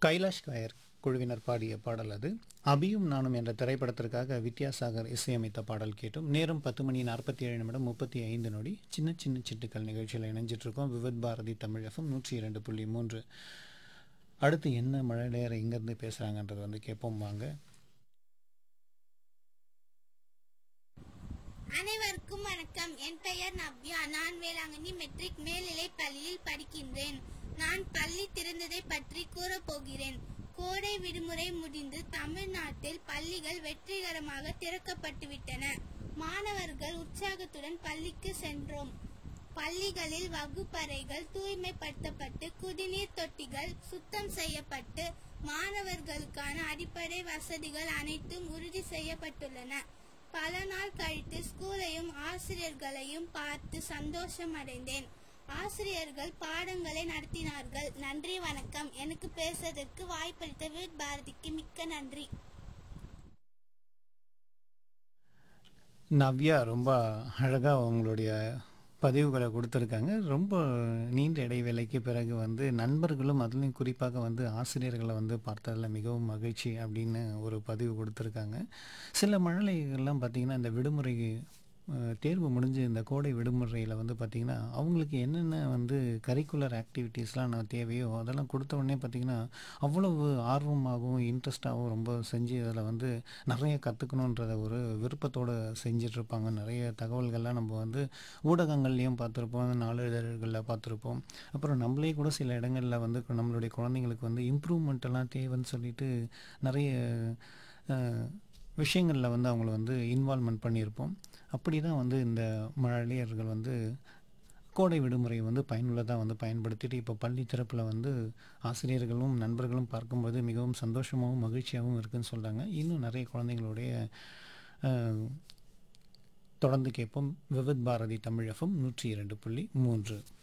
Kailash coir குழுவினர் பாடிய பாடல் அது அபியும் நானும் என்ற திரைப்படத்திற்காக வித்யாசாகர் இசையமைத்த பாடல் கேட்டும் நேரம் பத்து மணி நாற்பத்தி ஏழு நிமிடம் முப்பத்தி ஐந்து நொடி சின்ன சின்ன சிட்டுக்கள் நிகழ்ச்சியில் இணைஞ்சிட்டு இருக்கோம் விவித் பாரதி தமிழ் எஃப்எம் நூற்றி இரண்டு புள்ளி மூன்று அடுத்து என்ன மழை நேரம் எங்கேருந்து பேசுகிறாங்கன்றது வந்து கேட்போம் வாங்க அனைவருக்கும் வணக்கம் என் பெயர் நவ்யா நான் வேளாங்கண்ணி மெட்ரிக் மேல்நிலைப் பள்ளியில் படிக்கின்றேன் நான் பள்ளி திறந்ததை பற்றி கூறப் போகிறேன் கோடை விடுமுறை முடிந்து தமிழ்நாட்டில் பள்ளிகள் வெற்றிகரமாக திறக்கப்பட்டுவிட்டன மாணவர்கள் உற்சாகத்துடன் பள்ளிக்கு சென்றோம் பள்ளிகளில் வகுப்பறைகள் தூய்மைப்படுத்தப்பட்டு குடிநீர் தொட்டிகள் சுத்தம் செய்யப்பட்டு மாணவர்களுக்கான அடிப்படை வசதிகள் அனைத்தும் உறுதி செய்யப்பட்டுள்ளன பல நாள் கழித்து ஸ்கூலையும் ஆசிரியர்களையும் பார்த்து சந்தோஷம் அடைந்தேன் ஆசிரியர்கள் பாடங்களை நடத்தினார்கள் நன்றி வணக்கம் எனக்கு பேசுவதற்கு வாய்ப்பளித்த வீட் பாரதிக்கு மிக்க நன்றி நவ்யா ரொம்ப அழகாக அவங்களுடைய பதிவுகளை கொடுத்துருக்காங்க ரொம்ப நீண்ட இடைவேளைக்கு பிறகு வந்து நண்பர்களும் அதுலேயும் குறிப்பாக வந்து ஆசிரியர்களை வந்து பார்த்ததில் மிகவும் மகிழ்ச்சி அப்படின்னு ஒரு பதிவு கொடுத்துருக்காங்க சில மழலைகள்லாம் பார்த்திங்கன்னா இந்த விடுமுறை அஹ், தேர்வு முடிஞ்சு இந்த கோடை விடுமுறையில் வந்து பார்த்திங்கன்னா அவங்களுக்கு என்னென்ன வந்து கரிக்குலர் ஆக்டிவிட்டீஸ்லாம் நான் தேவையோ அதெல்லாம் கொடுத்த உடனே பார்த்திங்கன்னா அவ்வளவு ஆர்வமாகவும் இன்ட்ரெஸ்டாகவும் ரொம்ப செஞ்சு அதில் வந்து நிறைய கற்றுக்கணுன்றத ஒரு விருப்பத்தோடு செஞ்சிட்ருப்பாங்க நிறைய தகவல்கள்லாம் நம்ம வந்து ஊடகங்கள்லேயும் பார்த்துருப்போம் நாளிதழ்களில் பார்த்துருப்போம் அப்புறம் நம்மளே கூட சில இடங்களில் வந்து நம்மளுடைய குழந்தைங்களுக்கு வந்து இம்ப்ரூவ்மெண்ட் எல்லாம் தேவைன்னு சொல்லிட்டு நிறைய அஹ், விஷயங்களில் வந்து அவங்கள வந்து இன்வால்மெண்ட் பண்ணியிருப்போம் அப்படி தான் வந்து இந்த மழலையர்கள் வந்து கோடை விடுமுறை வந்து பயனுள்ளதாக வந்து பயன்படுத்திட்டு இப்போ பள்ளி திறப்பில் வந்து ஆசிரியர்களும் நண்பர்களும் பார்க்கும்போது மிகவும் சந்தோஷமாகவும் மகிழ்ச்சியாகவும் இருக்குன்னு சொல்கிறாங்க இன்னும் நிறைய குழந்தைங்களுடைய அஹ், தொடர்ந்து கேட்போம் விவித் பாரதி தமிழகம் நூற்றி இரண்டு புள்ளி மூன்று